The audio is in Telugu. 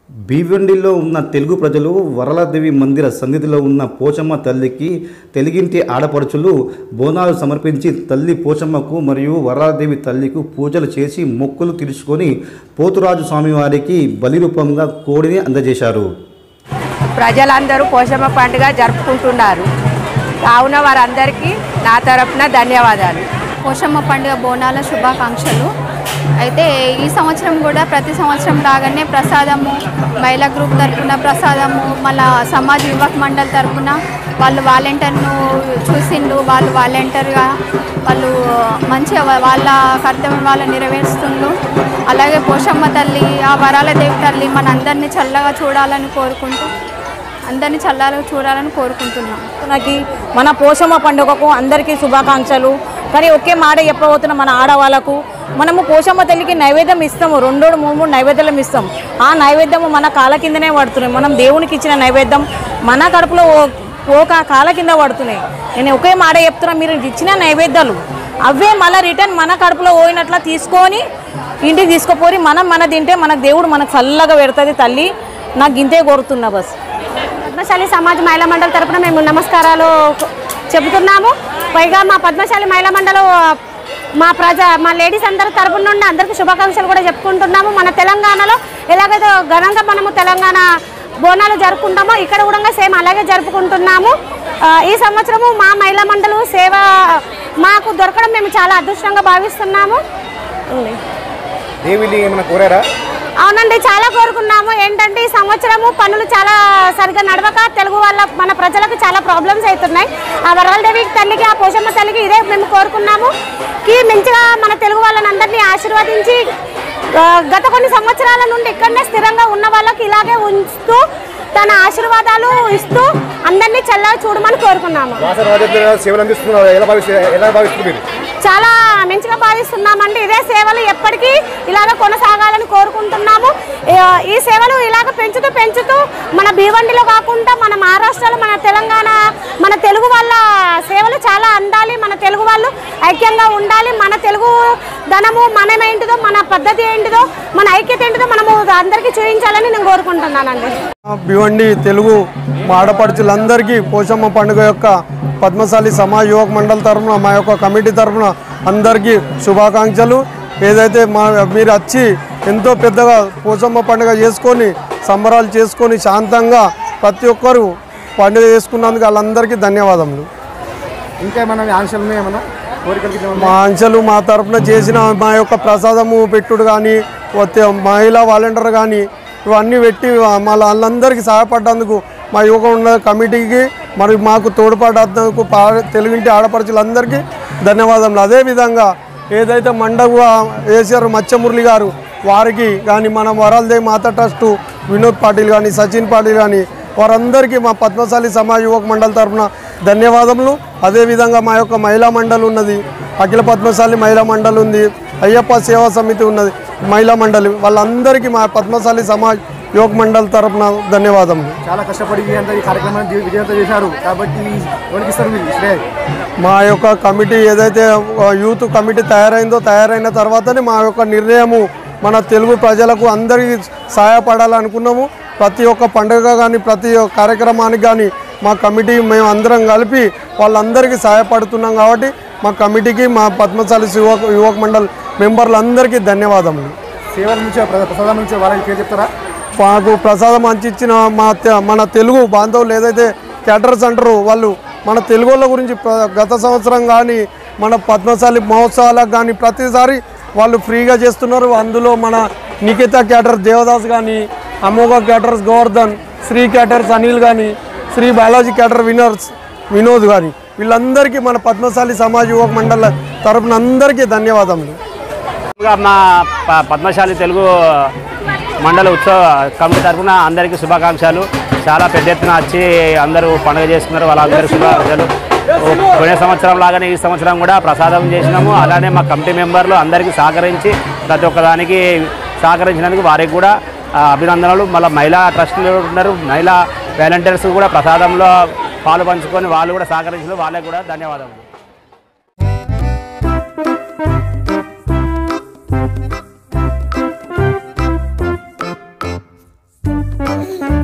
భీవండిలో ఉన్న తెలుగు ప్రజలు వరలదేవి మందిర సన్నిధిలో ఉన్న పోచమ్మ తల్లికి తెలుగింటి ఆడపడుచులు బోనాలు సమర్పించి తల్లి పోచమ్మకు మరియు వరలదేవి తల్లికి పూజలు చేసి మొక్కులు తీర్చుకొని పోతురాజు స్వామివారికి బలి రూపంగా కోడిని అందజేశారు ప్రజలందరూ పోషమ్మ పండుగ జరుపుకుంటున్నారు కావున వారందరికీ నా తరపున ధన్యవాదాలు పోషమ్మ పండుగ బోనాల శుభాకాంక్షలు అయితే ఈ సంవత్సరం కూడా ప్రతి సంవత్సరం లాగానే ప్రసాదము మహిళా గ్రూప్ తరపున ప్రసాదము మళ్ళా సమాజ్ యువక్ మండల్ తరపున వాళ్ళు వాలంటీర్ను చూసిండు వాళ్ళు వాలంటీర్గా వాళ్ళు మంచిగా వా- వాళ్ళ కర్తవ్యం వాళ్ళు నెరవేరుస్తుండ్రు అలాగే పోషమ్మ తల్లి ఆ వరాల దేవి తల్లి మన అందరినీ చల్లగా చూడాలని కోరుకుంటూ అందరినీ చల్లగా చూడాలని కోరుకుంటున్నాం మనకి మన పోషమ్మ పండుగకు అందరికీ శుభాకాంక్షలు కానీ ఒకే మాట చెప్పబోతున్న మన ఆడవాళ్ళకు మనము పోషమ్మ తల్లికి నైవేద్యం ఇస్తాము రెండు మూడు మూడు నైవేద్యాలు ఇస్తాం ఆ నైవేద్యము మన కాళ్ళ కిందనే పడుతున్నాయి మనం దేవునికి ఇచ్చిన నైవేద్యం మన కడుపులో ఓ- ఓక కాళ్ళ కింద పడుతున్నాయి నేను ఒకే మాట చెప్తున్నా మీరు ఇచ్చిన నైవేద్యాలు అవే మళ్ళీ రిటర్న్ మన కడుపులో పోయినట్లా తీసుకొని ఇంటికి తీసుకుపోయి మనం మన తింటే మనకు దేవుడు మనకు చల్లగా పెడుతుంది తల్లి నాకు గింతే కోరుతున్నా బస్ పద్మశాలి సమాజ్ మహిళా మండలి తరపున మేము నమస్కారాలు చెబుతున్నాము పైగా మా పద్మశాలి మహిళా మండలి మా ప్రజ మా లేడీస్ అందరి తరపున నుండి అందరికీ శుభాకాంక్షలు కూడా చెప్పుకుంటున్నాము మన తెలంగాణలో ఎలాగైతే ఘనంగా మనము తెలంగాణ బోనాలు జరుపుకుంటామో ఇక్కడ కూడా సేమ్ అలాగే జరుపుకుంటున్నాము ఆ, ఈ సంవత్సరము మా మహిళా మండలి సేవ మాకు దొరకడం మేము చాలా అదృష్టంగా భావిస్తున్నాము ఉంది. దేవిని ఏమైనా కోరారా అవునండి చాలా కోరుకున్నాము ఏంటంటే ఈ సంవత్సరము పనులు చాలా సరిగ్గా నడవక తెలుగు వాళ్ళ మన ప్రజలకు చాలా ప్రాబ్లమ్స్ అవుతున్నాయి ఆ వరలదేవి తల్లికి ఆ పోషమ్మ తల్లికి ఇదే మేము కోరుకున్నాము కి మంచిగా మన తెలుగు వాళ్ళని అందరినీ ఆశీర్వదించి ఆ, గత కొన్ని సంవత్సరాల నుండి ఇక్కడనే స్థిరంగా ఉన్న వాళ్ళకి ఇలాగే ఉంచుతూ తన ఆశీర్వాదాలు ఇస్తూ అందరినీ చల్లగా చూడమని కోరుకున్నాము వాసన రాజేంద్ర సేవలు అందిస్తున్నారు ఎలా భావిస్తారు ఎలా భావిస్తుంది మీరు చాలా మంచిగా భావిస్తున్నామండి ఇదే సేవలు ఎప్పటికీ ఇలాగ కొనసాగాలని కోరుకుంటున్నాము ఈ- ఈ సేవలు ఇలాగ పెంచుతూ పెంచుతూ మన భీవండిలో కాకుండా మన మహారాష్ట్రలో మన తెలంగాణ మన తెలుగు వాళ్ళ సేవలు చాలా అందాలి మన తెలుగు వాళ్ళు ఐక్యంగా ఉండాలి మన తెలుగు ధనము మనమేంటిదో మన పద్ధతి ఏంటిదో మన ఐక్యత ఏంటిదో మనము అందరికీ చూపించాలని నేను కోరుకుంటున్నానండి భివండి తెలుగు మా ఆడపడుచులందరికీ పోషమ్మ పండుగ యొక్క పద్మశాలి సమాజ్ యువక మండలి తరఫున మా యొక్క కమిటీ తరఫున అందరికీ శుభాకాంక్షలు ఏదైతే మా మీరు వచ్చి ఎంతో పెద్దగా పోషమ్మ పండుగ చేసుకొని సంబరాలు చేసుకొని శాంతంగా ప్రతి ఒక్కరు పండుగ చేసుకున్నందుకు వాళ్ళందరికీ ధన్యవాదములు ఇంకా ఏమైనా ఆంక్షలు ఉన్నాయి ఏమైనా కోరికలకి ఏమైనా మా అంచెలు మా తరపున చేసిన మా యొక్క ప్రసాదము పెట్టుడు కానీ పోతే మహిళా వాలంటీర్ కానీ ఇవన్నీ పెట్టి మా వాళ్ళందరికీ సహాయపడ్డందుకు మా యువక ఉన్న కమిటీకి మరి మాకు తోడ్పడ్డందుకు పా- తెలుగింటి ఆడపడుచులందరికీ ధన్యవాదములు అదేవిధంగా ఏదైతే మండప వేసారు మత్స్యమురళి గారు వారికి కానీ మన వరాలదేవి మాతా ట్రస్టు వినోద్ పాటిల్ కానీ సచిన్ పాటిల్ కానీ వారందరికీ మా పద్మశాలి సమాజ్ యువక మండలి తరఫున ధన్యవాదములు అదేవిధంగా మా యొక్క మహిళా మండలి ఉన్నది అఖిల పద్మశాలి మహిళా మండలి ఉంది అయ్యప్ప సేవా సమితి ఉన్నది మహిళా మండలి వాళ్ళందరికీ మా పద్మశాలి సమాజ్ యువక మండలి తరఫున ధన్యవాదములు చాలా కష్టపడి ఈ అంతా ఈ కార్యక్రమాన్ని ది- విజయవంతం చేశారు కాబట్టి ఎవరికి ఇస్తారు మీరు శ్రేయ మా యొక్క కమిటీ ఏదైతే ఆ, యూత్ కమిటీ తయారైందో తయారైన తర్వాతనే మా యొక్క నిర్ణయము మన తెలుగు ప్రజలకు అందరికీ సహాయపడాలనుకున్నాము ప్రతి ఒక్క పండుగ కానీ ప్రతి ఒక్క కార్యక్రమానికి కానీ మా కమిటీ మేము అందరం కలిపి వాళ్ళందరికీ సహాయపడుతున్నాం కాబట్టి మా కమిటీకి మా పద్మశాలి యువక యువక మండల్ మెంబర్లందరికీ ధన్యవాదములు సేవల నుంచి ప్ర- ప్రసాదం నుంచి వాళ్ళకి పేరు చెప్తారా మాకు ప్రసాదం అందించిన మా తె- మన తెలుగు బాంధవులు ఏదైతే క్యాటర్స్ అంటారో వాళ్ళు మన తెలుగు వాళ్ళ గురించి ప్ర- గత సంవత్సరం కానీ మన పద్మశాలి మహోత్సవాలకు కానీ ప్రతిసారి వాళ్ళు ఫ్రీగా చేస్తున్నారు అందులో మన నిఖిత క్యాటర్స్ దేవదాస్ కానీ అమోఘ క్యాటర్స్ గోవర్ధన్ శ్రీ క్యాటర్స్ అనిల్ కానీ శ్రీ బాలాజీ క్యాటర్ వినర్స్ వినోద్ కానీ వీళ్ళందరికీ మన పద్మశాలి సమాజ్ యువక మండల తరపున అందరికీ ధన్యవాదములు ముందుగా మా ప- పద్మశాలి తెలుగు మండల ఉత్సవ కమిటీ తరఫున అందరికీ శుభాకాంక్షలు చాలా పెద్ద ఎత్తున వచ్చి అందరూ పండుగ చేసుకున్నారు వాళ్ళందరికీ శుభాకాంక్షలు పోయిన సంవత్సరం లాగానే ఈ సంవత్సరం కూడా ప్రసాదం చేసినాము అలానే మా కమిటీ మెంబర్లు అందరికీ సహకరించి ప్రతి ఒక్కదానికి సహకరించినందుకు వారికి కూడా ఆ, అభినందనలు మళ్ళీ మహిళా ట్రస్టులు ఉన్నారు మహిళా వాలంటీర్స్ కూడా ప్రసాదంలో పాలు పంచుకొని వాళ్ళు కూడా సహకరించిన వాళ్ళకి కూడా ధన్యవాదాలు Thank